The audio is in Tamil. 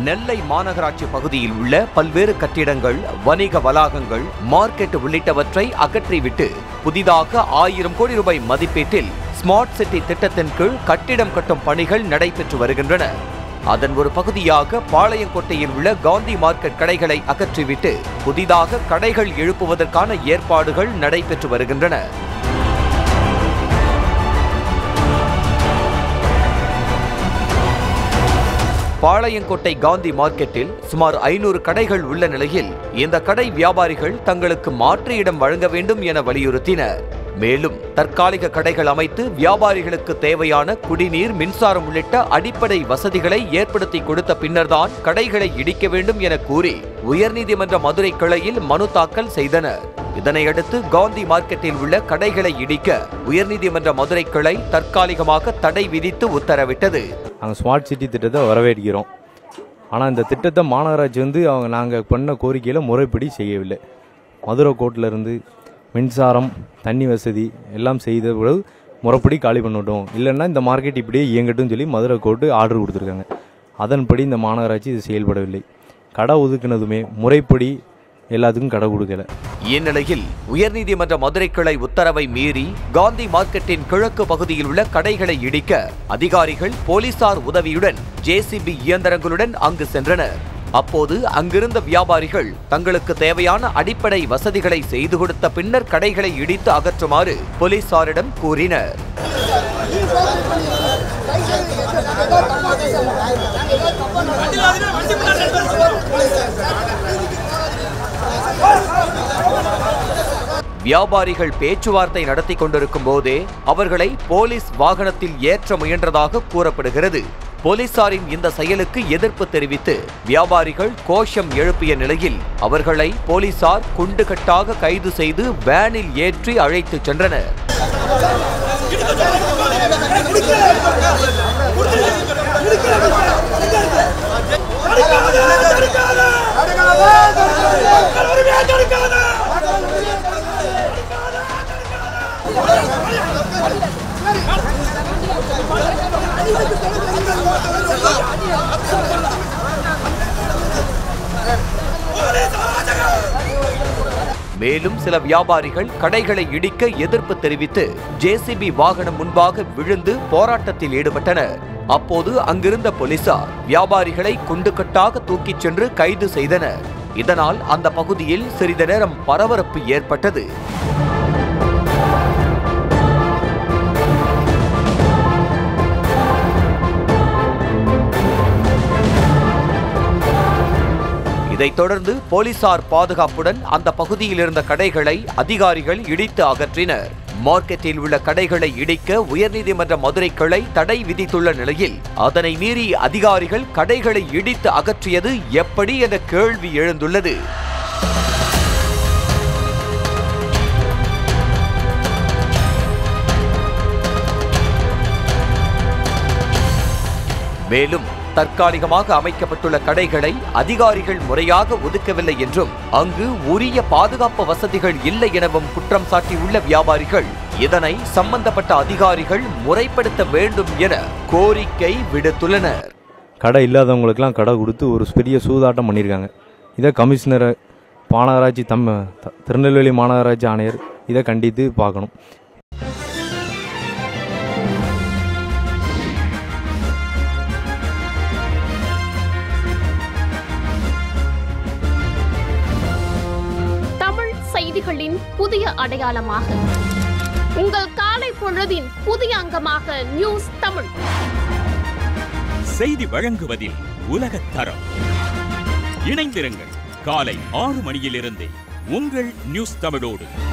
நெல்லை மாநகராட்சி பகுதியில் உள்ள பல்வேறு கட்டிடங்கள் வணிக வளாகங்கள் மார்க்கெட் உள்ளிட்டவற்றை அகற்றிவிட்டு புதிதாக ஆயிரம் கோடி ரூபாய் மதிப்பீட்டில் ஸ்மார்ட் சிட்டி திட்டத்தின் கீழ் கட்டிடம் கட்டும் பணிகள் நடைபெற்று வருகின்றன அதன் ஒரு பகுதியாக பாளையங்கோட்டையில் உள்ள காந்தி மார்க்கெட் கடைகளை அகற்றிவிட்டு புதிதாக கடைகள் எழுப்புவதற்கான ஏற்பாடுகள் நடைபெற்று வருகின்றன பாளையங்கோட்டை காந்தி மார்க்கெட்டில் சுமார் ஐநூறு கடைகள் உள்ள நிலையில் இந்த கடை வியாபாரிகள் தங்களுக்கு மாற்று இடம் வழங்க வேண்டும் என வலியுறுத்தினர் மேலும் தற்காலிக கடைகள் அமைத்து வியாபாரிகளுக்கு தேவையான குடிநீர் மின்சாரம் உள்ளிட்ட அடிப்படை வசதிகளை ஏற்படுத்தி கொடுத்த பின்னர்தான் கடைகளை இடிக்க வேண்டும் என கூறி உயர்நீதிமன்ற மதுரை கிளையில் மனு தாக்கல் செய்தனர் இதனையடுத்து காந்தி மார்க்கெட்டில் உள்ள கடைகளை இடிக்க உயர்நீதிமன்ற மதுரை கிளை தற்காலிகமாக தடை விதித்து உத்தரவிட்டது நாங்கள் ஸ்மார்ட் சிட்டி திட்டத்தை வரவேற்கிறோம் ஆனால் இந்த திட்டத்தை மாநகராட்சி வந்து அவங்க நாங்கள் பண்ண கோரிக்கையில் முறைப்படி செய்யவில்லை மதுரை கோட்டில் இருந்து மின்சாரம் தண்ணி வசதி எல்லாம் செய்த பிறகு முறைப்படி காலி பண்ணட்டும் இல்லைன்னா இந்த மார்க்கெட் இப்படியே இயங்கட்டும் சொல்லி மதுரை கோர்ட்டு ஆர்டர் கொடுத்துருக்காங்க அதன்படி இந்த மாநகராட்சி இது செயல்படவில்லை கடை ஒதுக்குனதுமே முறைப்படி எல்லாத்துக்கும் கடை கொடுக்கல இந்நிலையில் உயர்நீதிமன்ற மதுரை கிளை உத்தரவை மீறி காந்தி மார்க்கெட்டின் கிழக்கு பகுதியில் உள்ள கடைகளை இடிக்க அதிகாரிகள் போலீசார் உதவியுடன் ஜேசிபி இயந்திரங்களுடன் அங்கு சென்றனர் அப்போது அங்கிருந்த வியாபாரிகள் தங்களுக்கு தேவையான அடிப்படை வசதிகளை செய்து கொடுத்த பின்னர் கடைகளை இடித்து அகற்றுமாறு போலீசாரிடம் கூறினர் வியாபாரிகள் பேச்சுவார்த்தை நடத்தி கொண்டிருக்கும் போதே அவர்களை போலீஸ் வாகனத்தில் ஏற்ற முயன்றதாக கூறப்படுகிறது போலீசாரின் இந்த செயலுக்கு எதிர்ப்பு தெரிவித்து வியாபாரிகள் கோஷம் எழுப்பிய நிலையில் அவர்களை போலீசார் குண்டுகட்டாக கைது செய்து வேனில் ஏற்றி அழைத்துச் சென்றனர் மேலும் சில வியாபாரிகள் கடைகளை இடிக்க எதிர்ப்பு தெரிவித்து ஜேசிபி வாகனம் முன்பாக விழுந்து போராட்டத்தில் ஈடுபட்டனர் அப்போது அங்கிருந்த போலீசார் வியாபாரிகளை குண்டுக்கட்டாக தூக்கிச் சென்று கைது செய்தனர் இதனால் அந்த பகுதியில் சிறிது நேரம் பரபரப்பு ஏற்பட்டது இதைத் தொடர்ந்து போலீசார் பாதுகாப்புடன் அந்த பகுதியில் இருந்த கடைகளை அதிகாரிகள் இடித்து அகற்றினர் மார்க்கெட்டில் உள்ள கடைகளை இடிக்க உயர்நீதிமன்ற மதுரை கிளை தடை விதித்துள்ள நிலையில் அதனை மீறி அதிகாரிகள் கடைகளை இடித்து அகற்றியது எப்படி என்ற கேள்வி எழுந்துள்ளது மேலும் தற்காலிகமாக அமைக்கப்பட்டுள்ள கடைகளை அதிகாரிகள் முறையாக ஒதுக்கவில்லை என்றும் அங்கு உரிய பாதுகாப்பு வசதிகள் இல்லை எனவும் குற்றம் சாட்டியுள்ள வியாபாரிகள் இதனை சம்பந்தப்பட்ட அதிகாரிகள் முறைப்படுத்த வேண்டும் என கோரிக்கை விடுத்துள்ளனர் கடை இல்லாதவங்களுக்கெல்லாம் கடை கொடுத்து ஒரு பெரிய சூதாட்டம் பண்ணியிருக்காங்க இதை கமிஷனர் மாநகராட்சி தம் த- திருநெல்வேலி மாநகராட்சி ஆணையர் இதை கண்டித்து பார்க்கணும் தமிழ் செய்திகளின் புதிய அடையாளமாக உங்கள் காலை பொழுதின் புதிய அங்கமாக நியூஸ் தமிழ் செய்தி வழங்குவதில் உலகத் தரம் இணைந்திருங்கள் காலை ஆறு மணியிலிருந்தே உங்கள் நியூஸ் தமிழோடு